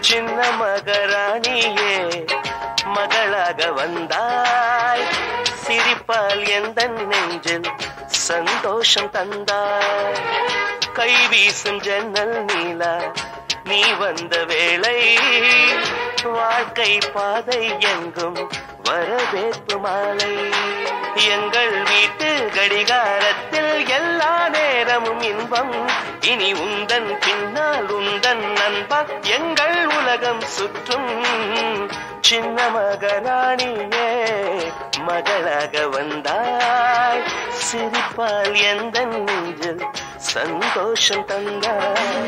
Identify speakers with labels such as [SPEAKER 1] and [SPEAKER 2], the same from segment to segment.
[SPEAKER 1] சின்ன மகராணியே மகளாக வந்தாய் சிரிப்பால் எந்த நெஞ்சில் சந்தோஷம் தந்தாய் கை வீசும் ஜன்னல் நீலா நீ வந்த வேளை வாழ்க்கை பாதை எங்கும் வரவேற்பு மாலை எங்கள் வீட்டு கடிகாரத்தில் எல்லா நேரமும் இன்பம் இனி உந்தன் பின்னால் உந்தன் நண்பா எங்கள் உலகம் சுற்றும் சின்ன மகராணியே மகளாக வந்தாய் சிரிப்பால் எந்த நெஞ்சில் சந்தோஷம் தந்தாய்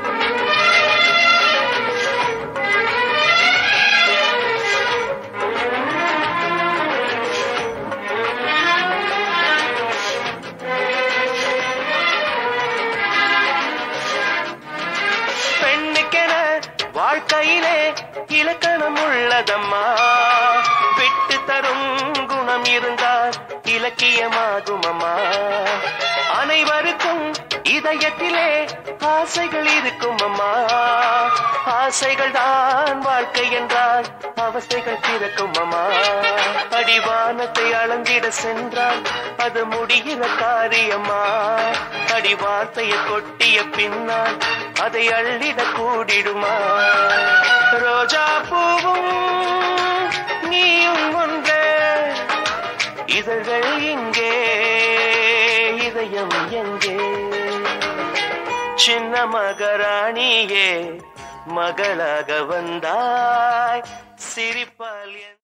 [SPEAKER 1] பெண்ணுக்கென வாழ்க்கையிலே இலக்கணம் உள்ளதம்மா விட்டு தரும் குணம் இருந்தால் இலக்கியமாகும் அம்மா அனைவருக்கும் இதயத்திலே ஆசைகள் இருக்கும் அம்மா ஆசைகள் தான் வாழ்க்கை என்றால் அவசைகள் பிறக்கும் அம்மா அடிவானத்தை அளந்திட சென்றால் அது முடிகிற காரியம்மா அடி வார்த்தையை கொட்டிய பின்னால் அதை அள்ளிட கூடிடுமா ரோஜா பூவும் நீயும் ஒன்றே இதழ்கள் எங்கே இதயம் எங்கே சின்ன மகராணியே மகளாக வந்தாய் சிரி